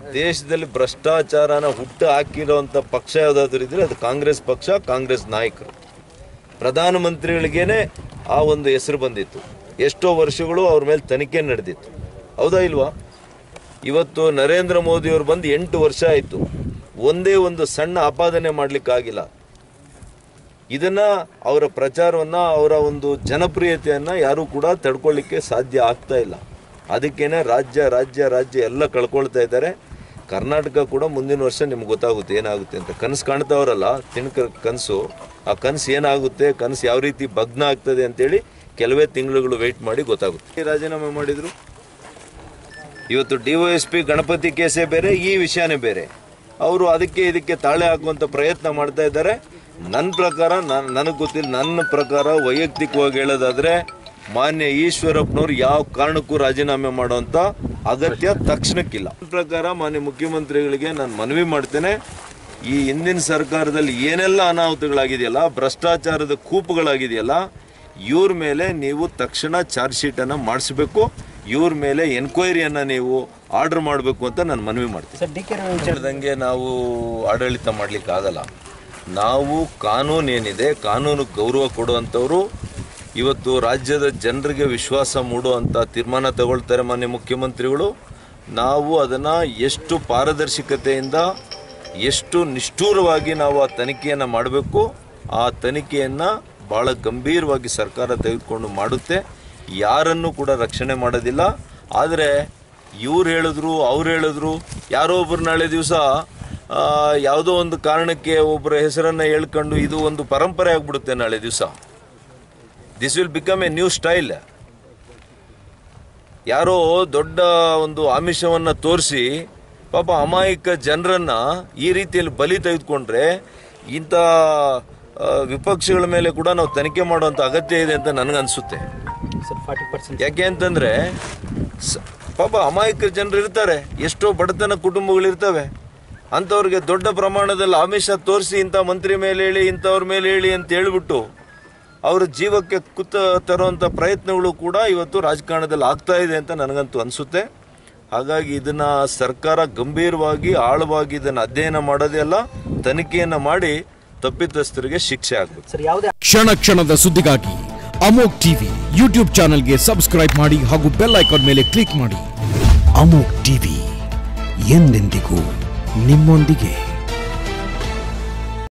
ದೇಶದಲ್ಲಿ ಭ್ರಷ್ಟಾಚಾರನ ಹುಟ್ಟು ಹಾಕಿರೋಂಥ ಪಕ್ಷ ಯಾವುದಾದ್ರೂ ಇದ್ರೆ ಅದು ಕಾಂಗ್ರೆಸ್ ಪಕ್ಷ ಕಾಂಗ್ರೆಸ್ ನಾಯಕರು ಪ್ರಧಾನಮಂತ್ರಿಗಳಿಗೇನೆ ಆ ಒಂದು ಹೆಸರು ಬಂದಿತ್ತು ಎಷ್ಟೋ ವರ್ಷಗಳು ಅವ್ರ ಮೇಲೆ ತನಿಖೆ ನಡೆದಿತ್ತು ಹೌದಾ ಇಲ್ವಾ ಇವತ್ತು ನರೇಂದ್ರ ಮೋದಿಯವರು ಬಂದು ಎಂಟು ವರ್ಷ ಆಯಿತು ಒಂದೇ ಒಂದು ಸಣ್ಣ ಆಪಾದನೆ ಮಾಡಲಿಕ್ಕಾಗಿಲ್ಲ ಇದನ್ನ ಅವರ ಪ್ರಚಾರವನ್ನ ಅವರ ಒಂದು ಜನಪ್ರಿಯತೆಯನ್ನ ಯಾರೂ ಕೂಡ ತಡ್ಕೊಳ್ಳಿಕ್ಕೆ ಸಾಧ್ಯ ಆಗ್ತಾ ಇಲ್ಲ ಅದಕ್ಕೇನೆ ರಾಜ್ಯ ರಾಜ್ಯ ರಾಜ್ಯ ಎಲ್ಲ ಕಳ್ಕೊಳ್ತಾ ಇದ್ದಾರೆ ಕರ್ನಾಟಕ ಕೂಡ ಮುಂದಿನ ವರ್ಷ ನಿಮ್ಗೆ ಗೊತ್ತಾಗುತ್ತೆ ಏನಾಗುತ್ತೆ ಅಂತ ಕನಸು ಕಾಣ್ತಾವ್ರಲ್ಲ ತಿಣ್ಕ ಕನಸು ಆ ಕನಸು ಏನಾಗುತ್ತೆ ಕನಸು ಯಾವ ರೀತಿ ಭಗ್ನ ಆಗ್ತದೆ ಅಂತೇಳಿ ಕೆಲವೇ ತಿಂಗಳುಗಳು ವೆಯ್ಟ್ ಮಾಡಿ ಗೊತ್ತಾಗುತ್ತೆ ರಾಜೀನಾಮೆ ಮಾಡಿದ್ರು ಇವತ್ತು D O S P Ganapathi ಕೇಸೇ ಬೇರೆ ಈ ವಿಷಯನೇ ಬೇರೆ ಅವರು ಅದಕ್ಕೆ ಇದಕ್ಕೆ ತಾಳೆ ಹಾಕುವಂಥ ಪ್ರಯತ್ನ ಮಾಡ್ತಾ ಇದ್ದಾರೆ ನನ್ನ ಪ್ರಕಾರ ನಾನು ನನಗೆ ಗೊತ್ತಿಲ್ಲ ನನ್ನ ಪ್ರಕಾರ ವೈಯಕ್ತಿಕವಾಗಿ ಹೇಳೋದಾದ್ರೆ ಮಾನ್ಯ ಈಶ್ವರಪ್ಪನವ್ರು ಯಾವ ಕಾರಣಕ್ಕೂ ರಾಜೀನಾಮೆ ಮಾಡುವಂಥ ಅಗತ್ಯ ತಕ್ಷಣಕ್ಕಿಲ್ಲ ನನ್ನ ಪ್ರಕಾರ ಮಾನ್ಯ ಮುಖ್ಯಮಂತ್ರಿಗಳಿಗೆ ನಾನು ಮನವಿ ಮಾಡ್ತೇನೆ ಈ ಹಿಂದಿನ ಸರ್ಕಾರದಲ್ಲಿ ಏನೆಲ್ಲ ಅನಾಹುತಗಳಾಗಿದೆಯಲ್ಲ ಭ್ರಷ್ಟಾಚಾರದ ಕೂಪುಗಳಾಗಿದೆಯಲ್ಲ ಇವ್ರ ಮೇಲೆ ನೀವು ತಕ್ಷಣ ಚಾರ್ಜ್ ಶೀಟನ್ನು ಮಾಡಿಸ್ಬೇಕು ಇವ್ರ ಮೇಲೆ ಎನ್ಕ್ವೈರಿಯನ್ನು ನೀವು ಆರ್ಡರ್ ಮಾಡಬೇಕು ಅಂತ ನಾನು ಮನವಿ ಮಾಡ್ತೀನಿ ಸರ್ ಡಿ ಕೆ ಹೇಳ್ದಂಗೆ ನಾವು ಆಡಳಿತ ಮಾಡ್ಲಿಕ್ಕೆ ಆಗಲ್ಲ ನಾವು ಕಾನೂನು ಏನಿದೆ ಕಾನೂನು ಗೌರವ ಕೊಡುವಂಥವ್ರು ಇವತ್ತು ರಾಜ್ಯದ ಜನರಿಗೆ ವಿಶ್ವಾಸ ಮೂಡುವಂಥ ತೀರ್ಮಾನ ತಗೊಳ್ತಾರೆ ಮಾನ್ಯ ಮುಖ್ಯಮಂತ್ರಿಗಳು ನಾವು ಅದನ್ನು ಎಷ್ಟು ಪಾರದರ್ಶಕತೆಯಿಂದ ಎಷ್ಟು ನಿಷ್ಠೂರವಾಗಿ ನಾವು ಆ ತನಿಖೆಯನ್ನು ಮಾಡಬೇಕು ಆ ತನಿಖೆಯನ್ನು ಭಾಳ ಗಂಭೀರವಾಗಿ ಸರ್ಕಾರ ತೆಗೆದುಕೊಂಡು ಮಾಡುತ್ತೆ ಯಾರನ್ನು ಕೂಡ ರಕ್ಷಣೆ ಮಾಡೋದಿಲ್ಲ ಆದರೆ ಇವ್ರು ಹೇಳಿದ್ರು ಅವ್ರು ಹೇಳಿದ್ರು ಯಾರೋ ಒಬ್ರು ನಾಳೆ ದಿವಸ ಯಾವುದೋ ಒಂದು ಕಾರಣಕ್ಕೆ ಒಬ್ಬರ ಹೆಸರನ್ನು ಹೇಳ್ಕೊಂಡು ಇದು ಒಂದು ಪರಂಪರೆ ಆಗ್ಬಿಡುತ್ತೆ ನಾಳೆ ದಿವಸ this will become a new style ಯಾರೋ ದೊಡ್ಡ ಒಂದು ಆಮಿಷವನ್ನು ತೋರಿಸಿ ಪಾಪ ಅಮಾಯಕ ಜನರನ್ನ ಈ ರೀತಿಯಲ್ಲಿ ಬಲಿ ತೆಗೆದುಕೊಂಡ್ರೆ ಇಂಥ ಆ, ವಿಪಕ್ಷಗಳ ಮೇಲೆ ಕೂಡ ನಾವು ತನಿಖೆ ಮಾಡುವಂಥ ಅಗತ್ಯ ಇದೆ ಅಂತ ನನಗನ್ಸುತ್ತೆ ಸರ್ ಫಾರ್ಟಿ ಪರ್ಸೆಂಟ್ ಯಾಕೆ ಅಂತಂದ್ರೆ ಸ- ಪಾಪ ಅಮಾಯಕ ಜನರು ಇರ್ತಾರೆ ಎಷ್ಟೋ ಬಡತನ ಕುಟುಂಬಗಳು ಇರ್ತವೆ ಅಂಥವ್ರಿಗೆ ದೊಡ್ಡ ಪ್ರಮಾಣದಲ್ಲಿ ಆಮಿಷ ತೋರಿಸಿ ಇಂಥ ಮಂತ್ರಿ ಮೇಲೆ ಹೇಳಿ ಇಂಥವ್ರ ಮೇಲೆ ಹೇಳಿ ಅಂತ ಹೇಳ್ಬಿಟ್ಟು ಅವ್ರ ಜೀವಕ್ಕೆ ಕುತ್ತ ತರುವಂಥ ಪ್ರಯತ್ನಗಳು ಕೂಡ ಇವತ್ತು ರಾಜಕಾರಣದಲ್ಲಿ ಆಗ್ತಾ ಇದೆ ಅಂತ ನನಗಂತೂ ಅನಿಸುತ್ತೆ ಹಾಗಾಗಿ ಇದನ್ನ ಸರ್ಕಾರ ಗಂಭೀರವಾಗಿ ಆಳವಾಗಿ ಇದನ್ನು ಅಧ್ಯಯನ ಮಾಡೋದೇ ಅಲ್ಲ ತನಿಖೆಯನ್ನು ಮಾಡಿ ತಪ್ಪಿತಸ್ಥರಿಗೆ ಶಿಕ್ಷೆ ಆಗಬೇಕು ಸರ್ ಯಾವುದೇ ಕ್ಷಣ ಕ್ಷಣದ ಸುದ್ದಿಗಾಗಿ ಅಮೋಕ್ ಟಿವಿ ಯೂಟ್ಯೂಬ್ ಚಾನೆಲ್ಗೆ ಸಬ್ಸ್ಕ್ರೈಬ್ ಮಾಡಿ ಹಾಗೂ ಬೆಲ್ ಐಕಾನ್ ಮೇಲೆ ಕ್ಲಿಕ್ ಮಾಡಿ ಅಮೋಕ್ ಟಿವಿ ಎಂದೆಂದಿಗೂ ನಿಮ್ಮೊಂದಿಗೆ